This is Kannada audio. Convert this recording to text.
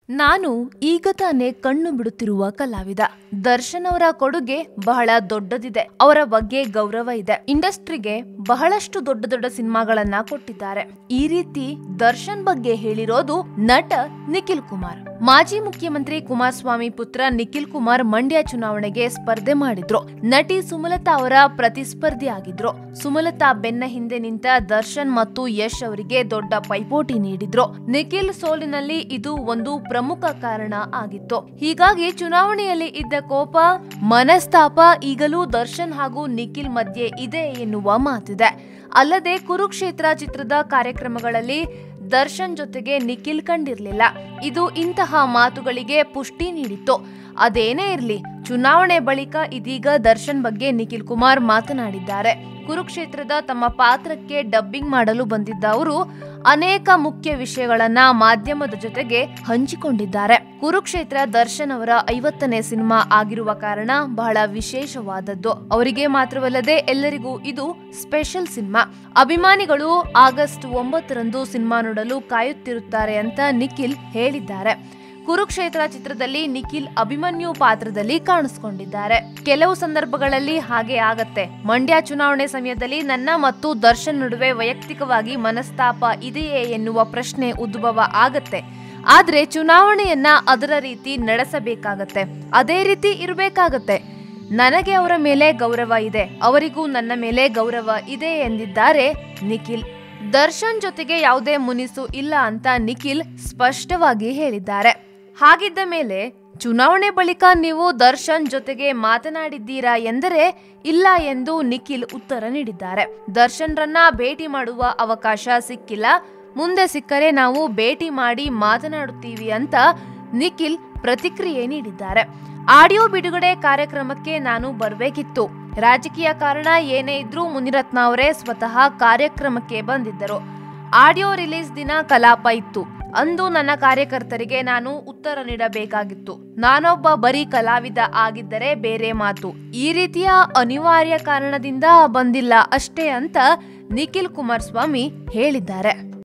ನಾನು ಈಗ ತಾನೇ ಕಣ್ಣು ಬಿಡುತ್ತಿರುವ ಕಲಾವಿದ ದರ್ಶನ್ ಅವರ ಕೊಡುಗೆ ಬಹಳ ದೊಡ್ಡದಿದೆ ಅವರ ಬಗ್ಗೆ ಗೌರವ ಇದೆ ಇಂಡಸ್ಟ್ರಿಗೆ ಬಹಳಷ್ಟು ದೊಡ್ಡ ದೊಡ್ಡ ಸಿನಿಮಾಗಳನ್ನ ಕೊಟ್ಟಿದ್ದಾರೆ ಈ ರೀತಿ ದರ್ಶನ್ ಬಗ್ಗೆ ಹೇಳಿರೋದು ನಟ ನಿಖಿಲ್ ಕುಮಾರ್ ಮಾಜಿ ಮುಖ್ಯಮಂತ್ರಿ ಕುಮಾರಸ್ವಾಮಿ ಪುತ್ರ ನಿಖಿಲ್ ಕುಮಾರ್ ಮಂಡ್ಯ ಚುನಾವಣೆಗೆ ಸ್ಪರ್ಧೆ ಮಾಡಿದ್ರು ನಟಿ ಸುಮಲತಾ ಅವರ ಪ್ರತಿಸ್ಪರ್ಧಿ ಆಗಿದ್ರು ಸುಮಲತಾ ಬೆನ್ನ ಹಿಂದೆ ನಿಂತ ದರ್ಶನ್ ಮತ್ತು ಯಶ್ ಅವರಿಗೆ ದೊಡ್ಡ ಪೈಪೋಟಿ ನೀಡಿದ್ರು ನಿಖಿಲ್ ಸೋಲಿನಲ್ಲಿ ಇದು ಒಂದು ಪ್ರಮುಖ ಕಾರಣ ಆಗಿತ್ತು ಹೀಗಾಗಿ ಚುನಾವಣೆಯಲ್ಲಿ ಇದ್ದ ಕೋಪ ಮನಸ್ತಾಪ ಈಗಲೂ ದರ್ಶನ್ ಹಾಗೂ ನಿಖಿಲ್ ಮಧ್ಯೆ ಇದೆ ಎನ್ನುವ ಮಾತಿದೆ ಅಲ್ಲದೆ ಕುರುಕ್ಷೇತ್ರ ಚಿತ್ರದ ಕಾರ್ಯಕ್ರಮಗಳಲ್ಲಿ ದರ್ಶನ್ ಜೊತೆಗೆ ನಿಖಿಲ್ ಕಂಡಿರ್ಲಿಲ್ಲ ಇದು ಇಂತಹ ಮಾತುಗಳಿಗೆ ಪುಷ್ಟಿ ನೀಡಿತ್ತು ಅದೇನೇ ಇರ್ಲಿ ಚುನಾವಣೆ ಬಳಿಕ ಇದೀಗ ದರ್ಶನ್ ಬಗ್ಗೆ ನಿಖಿಲ್ ಕುಮಾರ್ ಮಾತನಾಡಿದ್ದಾರೆ ಕುರುಕ್ಷೇತ್ರದ ತಮ್ಮ ಪಾತ್ರಕ್ಕೆ ಡಬ್ಬಿಂಗ್ ಮಾಡಲು ಬಂದಿದ್ದ ಅವರು ಅನೇಕ ಮುಖ್ಯ ವಿಷಯಗಳನ್ನ ಮಾಧ್ಯಮದ ಜೊತೆಗೆ ಹಂಚಿಕೊಂಡಿದ್ದಾರೆ ಕುರುಕ್ಷೇತ್ರ ದರ್ಶನ್ ಅವರ ಐವತ್ತನೇ ಸಿನಿಮಾ ಆಗಿರುವ ಕಾರಣ ಬಹಳ ವಿಶೇಷವಾದದ್ದು ಅವರಿಗೆ ಮಾತ್ರವಲ್ಲದೆ ಎಲ್ಲರಿಗೂ ಇದು ಸ್ಪೆಷಲ್ ಸಿನಿಮಾ ಅಭಿಮಾನಿಗಳು ಆಗಸ್ಟ್ ಒಂಬತ್ತರಂದು ಸಿನಿಮಾ ನೋಡಲು ಕಾಯುತ್ತಿರುತ್ತಾರೆ ಅಂತ ನಿಖಿಲ್ ಹೇಳಿದ್ದಾರೆ ಕುರುಕ್ಷೇತ್ರ ಚಿತ್ರದಲ್ಲಿ ನಿಖಿಲ್ ಅಭಿಮನ್ಯು ಪಾತ್ರದಲ್ಲಿ ಕಾಣಿಸ್ಕೊಂಡಿದ್ದಾರೆ ಕೆಲವು ಸಂದರ್ಭಗಳಲ್ಲಿ ಹಾಗೆ ಆಗತ್ತೆ ಮಂಡ್ಯ ಚುನಾವಣೆ ಸಮಯದಲ್ಲಿ ನನ್ನ ಮತ್ತು ದರ್ಶನ್ ನಡುವೆ ವೈಯಕ್ತಿಕವಾಗಿ ಮನಸ್ತಾಪ ಇದೆಯೇ ಎನ್ನುವ ಪ್ರಶ್ನೆ ಉದ್ಭವ ಆಗತ್ತೆ ಆದ್ರೆ ಚುನಾವಣೆಯನ್ನ ಅದರ ರೀತಿ ನಡೆಸಬೇಕಾಗತ್ತೆ ಅದೇ ರೀತಿ ಇರಬೇಕಾಗತ್ತೆ ನನಗೆ ಅವರ ಮೇಲೆ ಗೌರವ ಇದೆ ಅವರಿಗೂ ನನ್ನ ಮೇಲೆ ಗೌರವ ಇದೆ ಎಂದಿದ್ದಾರೆ ನಿಖಿಲ್ ದರ್ಶನ್ ಜೊತೆಗೆ ಯಾವುದೇ ಮುನಿಸು ಇಲ್ಲ ಅಂತ ನಿಖಿಲ್ ಸ್ಪಷ್ಟವಾಗಿ ಹೇಳಿದ್ದಾರೆ ಹಾಗಿದ್ದ ಮೇಲೆ ಚುನಾವಣೆ ಬಳಿಕ ನೀವು ದರ್ಶನ್ ಜೊತೆಗೆ ಮಾತನಾಡಿದ್ದೀರಾ ಎಂದರೆ ಇಲ್ಲ ಎಂದು ನಿಖಿಲ್ ಉತ್ತರ ನೀಡಿದ್ದಾರೆ ದರ್ಶನ್ರನ್ನ ಭೇಟಿ ಮಾಡುವ ಅವಕಾಶ ಸಿಕ್ಕಿಲ್ಲ ಮುಂದೆ ಸಿಕ್ಕರೆ ನಾವು ಭೇಟಿ ಮಾಡಿ ಮಾತನಾಡುತ್ತೀವಿ ಅಂತ ನಿಖಿಲ್ ಪ್ರತಿಕ್ರಿಯೆ ನೀಡಿದ್ದಾರೆ ಆಡಿಯೋ ಬಿಡುಗಡೆ ಕಾರ್ಯಕ್ರಮಕ್ಕೆ ನಾನು ಬರಬೇಕಿತ್ತು ರಾಜಕೀಯ ಕಾರಣ ಏನೇ ಇದ್ರೂ ಮುನಿರತ್ನ ಅವರೇ ಸ್ವತಃ ಕಾರ್ಯಕ್ರಮಕ್ಕೆ ಬಂದಿದ್ದರು ಆಡಿಯೋ ರಿಲೀಸ್ ದಿನ ಕಲಾಪ ಇತ್ತು ಅಂದು ನನ್ನ ಕಾರ್ಯಕರ್ತರಿಗೆ ನಾನು ಉತ್ತರ ನೀಡಬೇಕಾಗಿತ್ತು ನಾನೊಬ್ಬ ಬರೀ ಕಲಾವಿದ ಆಗಿದ್ದರೆ ಬೇರೆ ಮಾತು ಈ ರೀತಿಯ ಅನಿವಾರ್ಯ ಕಾರಣದಿಂದ ಬಂದಿಲ್ಲ ಅಷ್ಟೇ ಅಂತ ನಿಖಿಲ್ ಕುಮಾರಸ್ವಾಮಿ ಹೇಳಿದ್ದಾರೆ